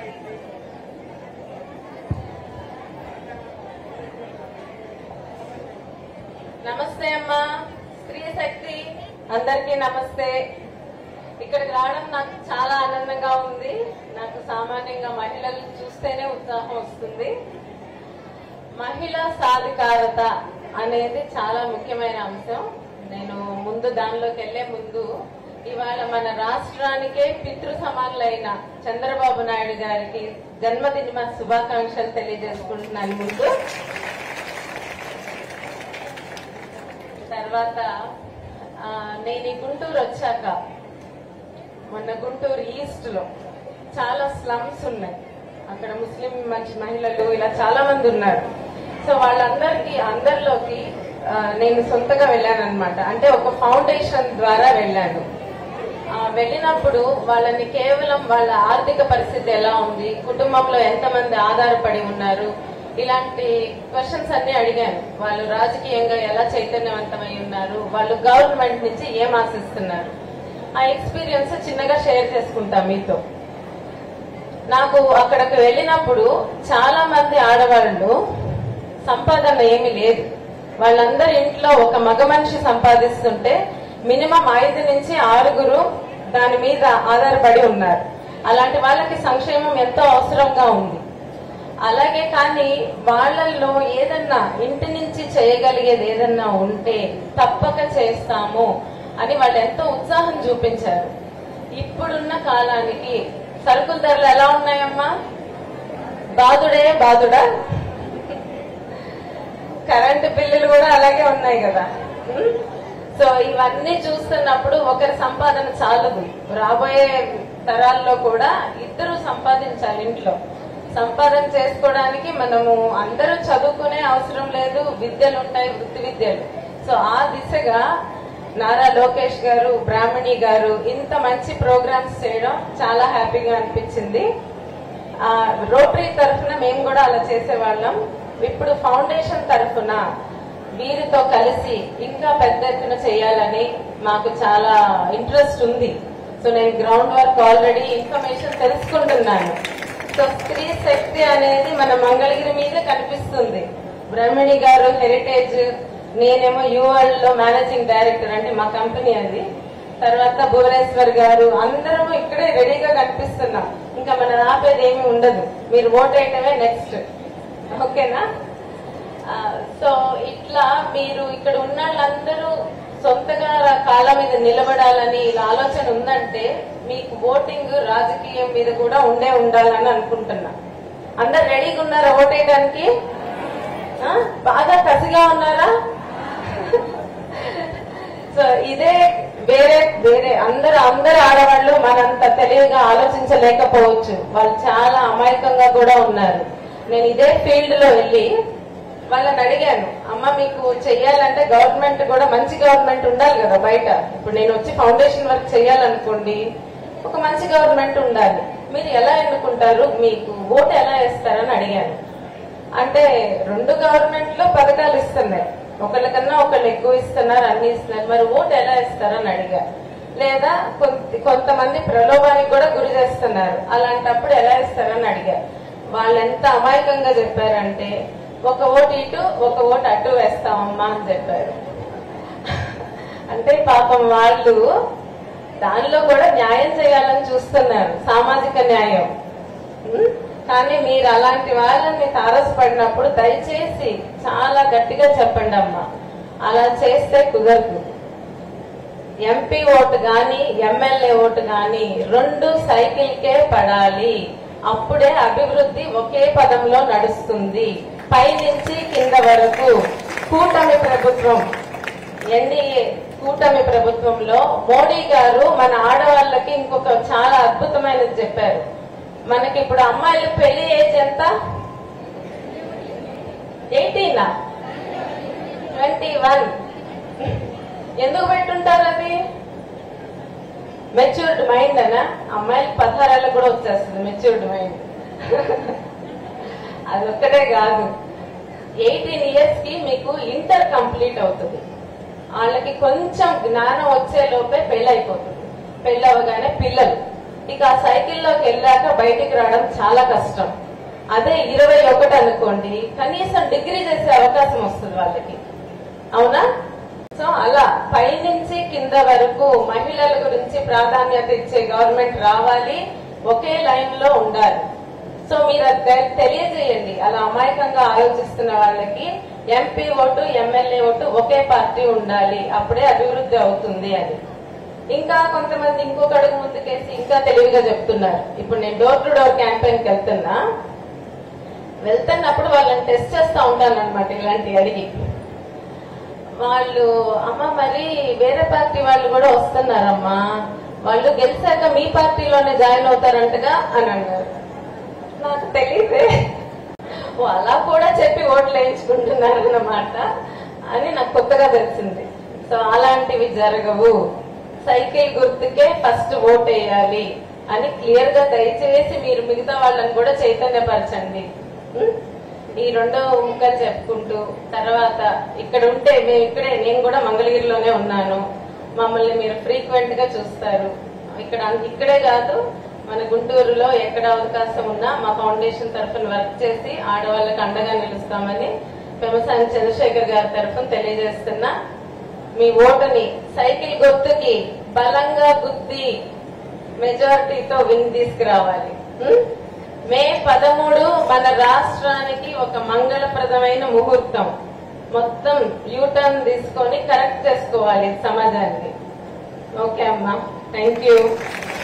నమస్తే అమ్మా స్త్రీ శక్తి అందరికీ నమస్తే ఇక్కడికి రావడం నాకు చాలా ఆనందంగా ఉంది నాకు సామాన్యంగా మహిళలు చూస్తేనే ఉత్సాహం వస్తుంది మహిళా సాధికారత అనేది చాలా ముఖ్యమైన అంశం నేను ముందు దానిలోకి వెళ్లే ముందు ఇవాళ మన రాష్ట్రానికే పితృ సమానులైన చంద్రబాబు నాయుడు గారికి జన్మదిన శుభాకాంక్షలు తెలియజేసుకుంటున్నాను ముందు తర్వాత ఆ, నేను ఈ గుంటూరు వచ్చాక మొన్న గుంటూరు ఈస్ట్ లో చాలా స్లమ్స్ ఉన్నాయి అక్కడ ముస్లిం మంచి మహిళలు ఇలా చాలా మంది ఉన్నారు సో వాళ్ళందరికీ అందరిలోకి ఆ, నేను సొంతగా వెళ్ళాను అనమాట అంటే ఒక ఫౌండేషన్ ద్వారా వెళ్ళాను ఆ, వెళ్ళినప్పుడు వాళ్ళని కేవలం వాళ్ళ ఆర్థిక పరిస్థితి ఎలా ఉంది కుటుంబంలో ఎంతమంది ఆధారపడి ఉన్నారు ఇలాంటి క్వశ్చన్స్ అన్ని అడిగాను వాళ్ళు రాజకీయంగా ఎలా చైతన్యవంతమై ఉన్నారు వాళ్ళు గవర్నమెంట్ నుంచి ఏం ఆశిస్తున్నారు ఆ ఎక్స్పీరియన్స్ చిన్నగా షేర్ చేసుకుంటా మీతో నాకు అక్కడికి వెళ్ళినప్పుడు చాలా మంది ఆడవాళ్ళు సంపాదన ఏమీ లేదు వాళ్ళందరి ఇంట్లో ఒక మగ మనిషి సంపాదిస్తుంటే మినిమం ఐదు నుంచి ఆరుగురు దాని మీద ఆధారపడి ఉన్నారు అలాంటి వాళ్ళకి సంక్షేమం ఎంతో అవసరంగా ఉంది అలాగే కానీ వాళ్ళల్లో ఏదన్నా ఇంటి నుంచి చేయగలిగేది ఏదన్నా ఉంటే తప్పక చేస్తాము అని వాళ్ళు ఎంతో ఉత్సాహం చూపించారు ఇప్పుడున్న కాలానికి సరుకుల ధరలు ఎలా ఉన్నాయమ్మా బాదుడే బాదుడా కరెంటు బిల్లులు కూడా అలాగే ఉన్నాయి కదా ఉం? సో ఇవన్నీ చూస్తున్నప్పుడు ఒకరి సంపాదన చాలదు రాబోయే తరాల్లో కూడా ఇద్దరు సంపాదించాలి ఇంట్లో సంపాదన చేసుకోవడానికి మనము అందరూ చదువుకునే అవసరం లేదు విద్యలు ఉంటాయి వృత్తి విద్యలు సో ఆ దిశగా నారా లోకేష్ గారు బ్రాహ్మణి గారు ఇంత మంచి ప్రోగ్రామ్స్ చేయడం చాలా హ్యాపీగా అనిపించింది ఆ, రోటరీ తరఫున మేము కూడా అలా చేసేవాళ్ళం ఇప్పుడు ఫౌండేషన్ తరఫున వీరితో కలిసి ఇంకా పెద్ద ఎత్తున చేయాలని మాకు చాలా ఇంట్రెస్ట్ ఉంది సో నేను గ్రౌండ్ వర్క్ ఆల్రెడీ ఇన్ఫర్మేషన్ తెలుసుకుంటున్నాను సో స్త్రీ శక్తి అనేది మన మంగళగిరి మీద కనిపిస్తుంది బ్రహ్మణి గారు హెరిటేజ్ నేనేమో యూఎల్ లో మేనేజింగ్ డైరెక్టర్ అంటే మా కంపెనీ అది తర్వాత భువనేశ్వర్ గారు అందరం ఇక్కడే రెడీగా కనిపిస్తున్నాం ఇంకా మన ఆపేది ఏమీ ఉండదు మీరు ఓట్ వేయటమే నెక్స్ట్ ఓకేనా ఆ, సో ఇట్లా మీరు ఇక్కడ ఉన్న వాళ్ళందరూ సొంతగా రా- కాళ్ళ మీద నిలబడాలని ఇలా ఆలోచన ఉందంటే మీకు ఓటింగ్ రాజకీయం మీద కూడా ఉండే ఉండాలని అనుకుంటున్నా అందరు రెడీగా ఉన్నారా ఓటేయడానికి ఆ? బాగా కసిగా ఉన్నారా సో ఇదే వేరే వేరే అందరు అందరు ఆడవాళ్ళు మనంత తెలివిగా ఆలోచించలేకపోవచ్చు వాళ్ళు చాలా అమాయకంగా కూడా ఉన్నారు నేను ఇదే ఫీల్డ్ లో వెళ్ళి వాళ్ళని అడిగాను అమ్మ మీకు చెయ్యాలంటే గవర్నమెంట్ కూడా మంచి గవర్నమెంట్ ఉండాలి కదా బయట ఇప్పుడు నేను వచ్చి ఫౌండేషన్ వర్క్ చేయాలనుకోండి ఒక మంచి గవర్నమెంట్ ఉండాలి మీరు ఎలా ఎన్నుకుంటారు మీకు ఓటు ఎలా వేస్తారని అడిగాను అంటే రెండు గవర్నమెంట్ లో పథకాలు ఇస్తున్నాయి ఒకళ్ళకన్నా ఒకళ్ళు ఎక్కువ ఇస్తున్నారు అన్ని ఇస్తున్నారు మరి ఓటు ఎలా ఇస్తారని అడిగా లేదా కొంత- కొంతమంది ప్రలోభానికి కూడా గురి చేస్తున్నారు అలాంటప్పుడు ఎలా ఇస్తారని అడిగా వాళ్ళు ఎంత అమాయకంగా చెప్పారంటే ఒక ఓటు ఇటు ఒక ఓటు అటు వేస్తామమ్మా అని చెప్పారు అంటే పాపం వాళ్ళు దానిలో కూడా న్యాయం చేయాలని చూస్తున్నారు సామాజిక న్యాయం ఉం? కానీ మీరు అలాంటి వాళ్ళని తారసపడినప్పుడు దయచేసి చాలా గట్టిగా చెప్పండి అమ్మా అలా చేస్తే కుదరదు ఎంపీ ఓటు గాని ఎమ్మెల్యే ఓటు గాని రెండు సైకిల్కే పడాలి అప్పుడే అభివృద్ధి ఒకే పదంలో నడుస్తుంది పైనుంచి కింద వరకు కూటమి ప్రభుత్వం ఎన్డీఏ కూటమి ప్రభుత్వంలో మోడీ గారు మన ఆడవాళ్ళకి ఇంకొక చాలా అద్భుతమైనది చెప్పారు మనకి ఇప్పుడు అమ్మాయిల పెళ్లి ఏజ్ ఎంత ఎయిటీనా ట్వంటీ వన్ ఎందుకు పెట్టుంటారు అది మెచ్యూర్డ్ మైండ్ అనా అమ్మాయిలకి పదహారేళ్ళకి కూడా వచ్చేస్తుంది మెచ్యూర్డ్ మైండ్ అది ఒక్కటే కాదు ఎయిటీన్ ఇయర్స్ కి మీకు ఇంటర్ కంప్లీట్ అవుతుంది వాళ్ళకి కొంచెం జ్ఞానం వచ్చే లోపే పెళ్ళి అయిపోతుంది పెళ్ళి అవగానే పిల్లలు ఇక ఆ సైకిల్లోకి వెళ్ళాక బయటికి రావడం చాలా కష్టం అదే ఇరవై ఒకటి అనుకోండి కనీసం డిగ్రీ చేసే అవకాశం వస్తుంది వాళ్ళకి అవునా సో అలా పైనుంచి కింద వరకు మహిళల గురించి ప్రాధాన్యత ఇచ్చే గవర్నమెంట్ రావాలి ఒకే లైన్ లో ఉండాలి సో మీరు అది తె- తెలియజేయండి అలా అమాయకంగా ఆలోచిస్తున్న వాళ్ళకి ఎంపీ ఓటు ఎమ్మెల్యే ఓటు ఒకే పార్టీ ఉండాలి అప్పుడే అభివృద్ధి అవుతుంది అని ఇంకా కొంతమంది ఇంకొక అడుగు ముందుకేసి ఇంకా తెలివిగా చెప్తున్నారు ఇప్పుడు నేను డోర్ టు డోర్ క్యాంపెయిన్ కి వెళ్తున్నా వెళ్తున్నప్పుడు వాళ్ళని టెస్ట్ చేస్తా ఉంటాను అనమాట ఇలాంటి అడిగి వాళ్ళు అమ్మ మరి వేరే పార్టీ వాళ్ళు కూడా వస్తున్నారమ్మా వాళ్ళు గెలిచాక మీ పార్టీలోనే జాయిన్ అవుతారంటగా అని అన్నారు నాకు తెలియదే ఓ అలా కూడా చెప్పి ఓట్లు వేయించుకుంటున్నారు అన్నమాట అని నాకు కొత్తగా తెలిసింది సో అలాంటివి జరగవు సైకిల్ గుర్తుకే ఫస్ట్ ఓట్ వేయాలి అని క్లియర్ గా దయచేసి మీరు మిగతా వాళ్ళని కూడా చైతన్యపరచండి ఉం? ఈ రెండో ముక్కలు చెప్పుకుంటూ తర్వాత ఇక్కడ ఉంటే మేము ఇక్కడే నేను కూడా మంగళగిరిలోనే ఉన్నాను మమ్మల్ని మీరు ఫ్రీక్వెంట్ గా చూస్తారు ఇక్కడ ఇక్కడే కాదు మన గుంటూరులో ఎక్కడ అవకాశం ఉన్నా మా ఫౌండేషన్ తరఫున వర్క్ చేసి ఆడవాళ్ళకి అండగా నిలుస్తామని పెమసాని చంద్రశేఖర్ గారి తరఫున తెలియజేస్తున్నా మీ ఓటుని సైకిల్ గుర్తుకి బలంగా గుద్ది మెజారిటీతో విన్ తీసుకురావాలి ఉం? మే పదమూడు మన రాష్ట్రానికి ఒక మంగళప్రదమైన ముహూర్తం మొత్తం యూటర్న్ తీసుకొని కరెక్ట్ చేసుకోవాలి సమాజాన్ని ఓకే అమ్మా థ్యాంక్ యూ